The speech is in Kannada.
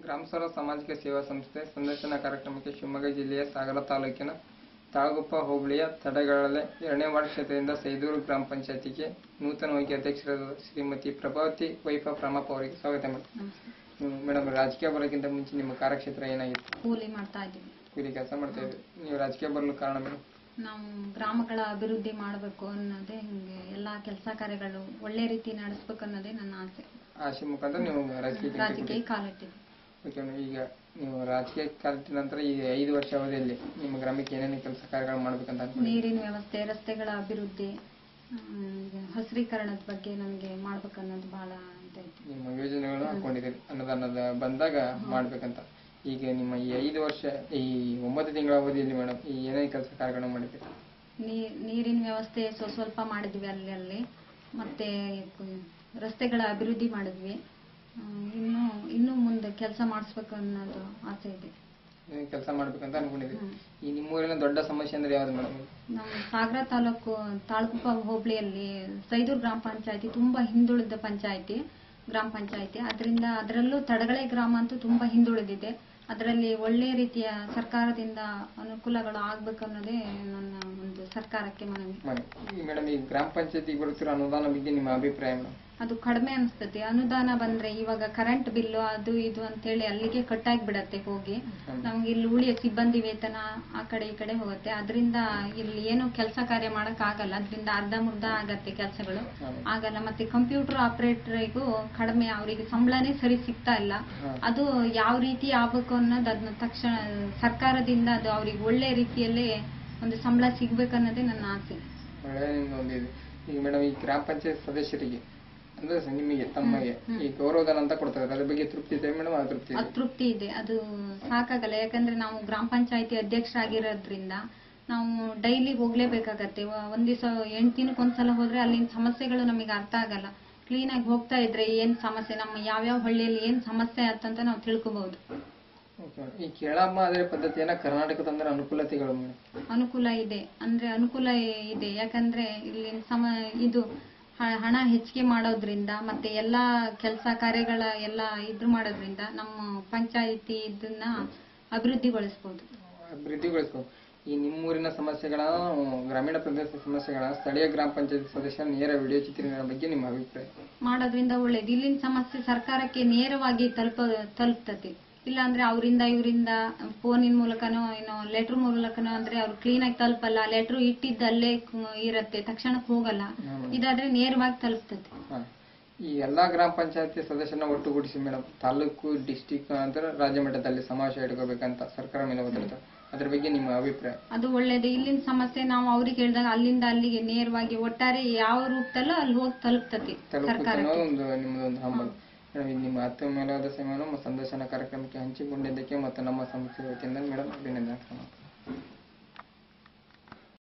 ಗ್ರಾಮ ಸ್ವರಾಜ್ ಸಾಮಾಜಿಕ ಸೇವಾ ಸಂಸ್ಥೆ ಸಂದರ್ಶನ ಕಾರ್ಯಕ್ರಮಕ್ಕೆ ಶಿವಮೊಗ್ಗ ಜಿಲ್ಲೆಯ ಸಾಗರ ತಾಲೂಕಿನ ತಾಳಗುಪ್ಪ ಹೋಬಳಿಯ ತಡಗಳಲೆ ಎರಡನೇ ವಾರ್ಡ್ ಕ್ಷೇತ್ರದಿಂದ ಸೈದೂರು ಗ್ರಾಮ ಪಂಚಾಯತಿಗೆ ನೂತನವಾಗಿ ಅಧ್ಯಕ್ಷರಾದ ಶ್ರೀಮತಿ ಪ್ರಭಾವತಿ ವೈಫ ಪ್ರಮಪ್ಪ ಅವರಿಗೆ ಸ್ವಾಗತ ಮಾಡಿ ನಮಸ್ತೆ ಮೇಡಮ್ ರಾಜಕೀಯ ಬರೋಕ್ಕಿಂತ ಮುಂಚೆ ನಿಮ್ಮ ಕಾರ್ಯಕ್ಷೇತ್ರ ಏನಾಗಿತ್ತು ಕೂಲಿ ಮಾಡ್ತಾ ಇದ್ದೀವಿ ಕೂಲಿ ಕೆಲಸ ಮಾಡ್ತಾ ಇದ್ರಿ ನೀವು ರಾಜಕೀಯ ಬರಲು ಕಾರಣ ಮೇಡಮ್ ನಾವು ಗ್ರಾಮಗಳ ಅಭಿವೃದ್ಧಿ ಮಾಡಬೇಕು ಅನ್ನೋದೇ ಹಿಂಗೆ ಎಲ್ಲಾ ಕೆಲಸ ಕಾರ್ಯಗಳು ಒಳ್ಳೆ ರೀತಿ ನಡೆಸ್ಬೇಕು ಅನ್ನೋದೇ ನನ್ನ ಆಸೆ ಆಶೆ ಮುಖಾಂತರ ನೀವು ರಾಜಕೀಯ ರಾಜಕೀಯ ಕಾಲಿಟ್ಟಿದ್ವಿ ಓಕೆ ಮೇಡಮ್ ಈಗ ನೀವು ರಾಜಕೀಯ ಕಾಲದ ನಂತರ ಈಗ ಐದು ವರ್ಷ ಅವಧಿಯಲ್ಲಿ ನಿಮ್ಮ ಗ್ರಾಮಕ್ಕೆ ಏನೇನು ಕೆಲಸ ಕಾರ್ಯಗಳು ಮಾಡ್ಬೇಕಂತ ಅನ್ಕೊಂಡಿದ್ದೀರಿ ನೀರಿನ ವ್ಯವಸ್ಥೆ ರಸ್ತೆಗಳ ಅಭಿವೃದ್ಧಿ ಹ್ಮ್, ಈಗ ಹಸಿರೀಕರಣದ ಬಗ್ಗೆ ನನಗೆ ಮಾಡ್ಬೇಕು ಅನ್ನೋದು ಬಹಳ ಇದೈತಿ ನಿಮ್ಮ ಯೋಜನೆಗಳನ್ನ ಹಾಕೊಂಡಿದ್ದೀರಿ ಅನ್ನದಾನದ ಬಂದಾಗ ಮಾಡ್ಬೇಕಂತ ಈಗ ನಿಮ್ಮ ಈ ಐದು ವರ್ಷ ಈ ಒಂಬತ್ತು ತಿಂಗಳ ಅವಧಿಯಲ್ಲಿ ಮೇಡಮ್ ಈ ಏನೇನು ಕೆಲಸ ಕಾರ್ಯಗಳನ್ನು ಮಾಡಿದ್ದೀರಿ ನೀ- ನೀರಿನ ವ್ಯವಸ್ಥೆ ಸ್ವ ಸ್ವಲ್ಪ ಮಾಡಿದ್ವಿ ಅಲ್ಲಿ ಅಲ್ಲಿ ಮತ್ತೆ ಕು- ರಸ್ತೆಗಳ ಅಭಿವೃದ್ಧಿ ಮಾಡಿದ್ವಿ ಹ್ಮ್, ಇನ್ನು ಇನ್ನು ಮುಂದೆ ಕೆಲಸ ಮಾಡಿಸ್ಬೇಕು ಅನ್ನೋದು ಆಸೆ ಇದೆ ಏನೇನು ಕೆಲಸ ಮಾಡ್ಬೇಕಂತ ಅನ್ಕೊಂಡಿದ್ದೀರಿ ಹ್ಮ್. ಈ ನಿಮ್ಮೂರಿನ ದೊಡ್ಡ ಸಮಸ್ಯೆ ಅಂದ್ರೆ ಯಾವ್ದು ಮೇಡಮ್ ನಮ್ಮ ಸಾಗರ ತಾಲೂಕು ತಾಳಗುಪ್ಪ ಹೋಬಳಿಯಲ್ಲಿ ಸೈದೂರು ಗ್ರಾಮ ಪಂಚಾಯತಿ ತುಂಬಾ ಹಿಂದುಳಿದ ಪಂಚಾಯತಿ ಗ್ರಾಮ ಪಂಚಾಯತಿ ಅದರಿಂದ ಅದರಲ್ಲೂ ತಡಗಳೆ ಗ್ರಾಮ ಅಂತೂ ತುಂಬಾ ಹಿಂದುಳಿದಿದೆ ಅದರಲ್ಲಿ ಒಳ್ಳೆ ರೀತಿಯ ಸರ್ಕಾರದಿಂದ ಅನುಕೂಲಗಳು ಆಗ್ಬೇಕು ಅನ್ನೋದೇ ನನ್ನ ಒಂದು ಸರ್ಕಾರಕ್ಕೆ ಮನವಿ ಈ ಮೇಡಮ್ ಈ ಗ್ರಾಮ ಪಂಚಾಯತಿಗೆ ಬರುತ್ತಿರೋ ಅನುದಾನ ಬಗ್ಗೆ ನಿಮ್ಮ ಅಭಿಪ್ರಾಯ ಮೇಡಮ್ ಅದು ಕಡಿಮೆ ಅನಿಸ್ತದೆ ಅನುದಾನ ಬಂದ್ರೆ ಇವಾಗ ಕರೆಂಟ್ ಬಿಲ್ಲು ಅದು ಇದು ಅಂತೇಳಿ ಅಲ್ಲಿಗೆ ಕಟ್ಟಾಗಿ ಬಿಡತ್ತೆ ಹೋಗಿ ನಮ್ಗೆ ಇಲ್ಲಿ ಉಳಿಯ ಸಿಬ್ಬಂದಿ ವೇತನ ಆ ಕಡೆ ಈ ಕಡೆ ಹೋಗುತ್ತೆ ಅದರಿಂದ ಇಲ್ಲಿ ಏನು ಕೆಲಸ ಕಾರ್ಯ ಮಾಡಕ್ ಆಗಲ್ಲ ಅದರಿಂದ ಅರ್ಧ ಮುರ್ಧ ಆಗತ್ತೆ ಕೆಲಸಗಳು ಆಗಲ್ಲ ಮತ್ತೆ ಕಂಪ್ಯೂಟರ್ ಆಪರೇಟರ್ಗೂ ಕಡಿಮೆ ಅವರಿಗೆ ಸಂಬಳನೇ ಸರಿ ಸಿಗ್ತಾ ಇಲ್ಲ ಅದು ಯಾವ ರೀತಿ ಆಗ್ಬೇಕು ಅನ್ನೋದು ಅದನ್ನ ತಕ್ಷಣ ಸರ್ಕಾರದಿಂದ ಅದು ಅವ್ರಿಗೆ ಒಳ್ಳೆ ರೀತಿಯಲ್ಲಿ ಒಂದು ಸಂಬಳ ಸಿಗ್ಬೇಕನ್ನೋದೇ ನನ್ನ ಆಸೆ ಒಳ್ಳೆ ಒಂದಿದೆ ಈಗ ಮೇಡಮ್ ಈ ಗ್ರಾಮ ಪಂಚಾಯತ್ ಸದಸ್ಯರಿಗೆ ಅಂದ್ರೆ ಸ- ನಿಮಗೆ ತಮ್ಮಗೆ ಈ ಗೌರವಧನ ಅಂತ ಕೊಡ್ತಾರೆ ಅದ್ರ ಬಗ್ಗೆ ತೃಪ್ತಿ ಇದೆ ಮೇಡಮ್ ಅತೃಪ್ತಿ ಇದೆ ಅತೃಪ್ತಿ ಇದೆ ಅದು ಸಾಕಾಗಲ್ಲ ಯಾಕಂದ್ರೆ ನಾವು ಗ್ರಾಮ ಪಂಚಾಯತಿ ಅಧ್ಯಕ್ಷರಾಗಿರೋದ್ರಿಂದ ನಾವು ಡೈಲಿ ಹೋಗ್ಲೇಬೇಕಾಗತ್ತೆ ವ- ಒಂದ್ ದಿವಸ ಎಂಟು ದಿನಕ್ಕೆ ಒಂದ್ಸಲ ಹೋದ್ರೆ ಅಲ್ಲಿನ ಸಮಸ್ಯೆಗಳು ನಮಗೆ ಅರ್ಥ ಆಗಲ್ಲ ಕ್ಲೀನ್ ಆಗಿ ಹೋಗ್ತಾ ಇದ್ರೆ ಏನ್ ಸಮಸ್ಯೆ ನಮ್ಮ ಯಾವ್ಯಾವ ಹಳ್ಳಿಯಲ್ಲಿ ಏನ್ ಸಮಸ್ಯೆ ಆತಂತ ನಾವು ತಿಳ್ಕೊಬಹುದು Okay madam. ಈ ಕೇಳಮ್ಮ ಮಾದರಿ ಪದ್ಧತಿಯನ್ನ ಕರ್ನಾಟಕದ ಅಂದ್ರೆ ಅನುಕೂಲತೆಗಳು ಮೇಡಮ್ ಅನುಕೂಲ ಇದೆ ಅಂದ್ರೆ ಅನುಕೂಲ ಇದೆ ಯಾಕಂದ್ರೆ ಇಲ್ಲಿ ಸಮ ಇದು ಹ- ಹಣ ಹೆಚ್ಚಿಗೆ ಮಾಡೋದ್ರಿಂದ ಮತ್ತೆ ಎಲ್ಲಾ ಕೆಲಸ ಕಾರ್ಯಗಳ ಎಲ್ಲ ಇದ್ರ ಮಾಡೋದ್ರಿಂದ ನಮ್ಮ ಪಂಚಾಯಿತಿ ಇದನ್ನ ಅಭಿವೃದ್ಧಿಗೊಳಿಸಬಹುದು ಅಭಿವೃದ್ಧಿಗೊಳಿಸ್ಕೊ ಈ ನಿಮ್ಮೂರಿನ ಸಮಸ್ಯೆಗಳನ್ನ ಗ್ರಾಮೀಣ ಪ್ರದೇಶ ಸಮಸ್ಯೆಗಳನ್ನ ಸ್ಥಳೀಯ ಗ್ರಾಮ ಪಂಚಾಯತ್ ಸದಸ್ಯರ ನೇರ ವಿಡಿಯೋ ಚಿತ್ರೀಕರಣ ಬಗ್ಗೆ ನಿಮ್ಮ ಅಭಿಪ್ರಾಯ ಮಾಡೋದ್ರಿಂದ ಒಳ್ಳೇದು ಇಲ್ಲಿನ ಸಮಸ್ಯೆ ಸರ್ಕಾರಕ್ಕೆ ನೇರವಾಗಿ ತಲುಪ ತಲುಪ್ತತಿ ಇಲ್ಲಾಂದ್ರೆ ಅವರಿಂದ ಇವರಿಂದ ಫೋನಿನ ಮೂಲಕನೋ ಏನೋ ಲೆಟರ್ ಮೂಲಕನೋ ಅಂದ್ರೆ ಅವ್ರು ಕ್ಲೀನ್ ಆಗಿ ತಲುಪಲ್ಲ ಲೆಟರ್ ಇಟ್ಟಿದ್ದ ಅಲ್ಲೇ ಕು- ಇರತ್ತೆ ತಕ್ಷಣಕ್ಕೆ ಹೋಗಲ್ಲ ಇದಾದ್ರೆ ನೇರವಾಗಿ ತಲುಪ್ತತಿ ಹಾ. ಈ ಎಲ್ಲಾ ಗ್ರಾಮ ಪಂಚಾಯತಿ ಸದಸ್ಯರನ್ನ ಒಟ್ಟುಗೂಡಿಸಿ ಮೇಡಮ್ ತಾಲೂಕು ಡಿಸ್ಟಿಕ್ ಅಂತ ರಾಜ್ಯ ಮಟ್ಟದಲ್ಲಿ ಸಮಾವೇಶ ಇಟ್ಕೋಬೇಕಂತ ಸರ್ಕಾರ ಮೇಲೆ ಒತ್ತಡ ಅದ್ರ ಬಗ್ಗೆ ನಿಮ್ಮ ಅಭಿಪ್ರಾಯ ಅದು ಒಳ್ಳೇದು ಇಲ್ಲಿನ ಸಮಸ್ಯೆ ನಾವು ಅವ್ರಿಗೆ ಹೇಳಿದಾಗ ಅಲ್ಲಿಂದ ಅಲ್ಲಿಗೆ ನೇರವಾಗಿ ಒಟ್ಟಾರೆ ಯಾವ ರೂಪದಲ್ಲೂ ಅಲ್ಲಿ ಹೋಗಿ ತಲುಪ್ತತಿ ತಲುಪುತ್ತೆ ಸರ್ಕಾರಕ್ಕೆ ಅನ್ನೋದು ಒಂದು ನಿಮ್ಮದೊಂದು ಹಂಬಲ ಮೇಡಮ್ ಇದು ನಿಮ್ಮ ಅತ್ಯುಮೇಲಾದ ಸೇವೆಯನ್ನು ನಮ್ಮ ಸಂದರ್ಶನ ಕಾರ್ಯಕ್ರಮಕ್ಕೆ ಹಂಚಿಕೊಂಡಿದ್ದಕ್ಕೆ ಮತ್ತು ನಮ್ಮ ಸಂಸ್ಥೆ ವತಿಯಿಂದ ಮೇಡಮ್ ಅಭಿನಂದನೆ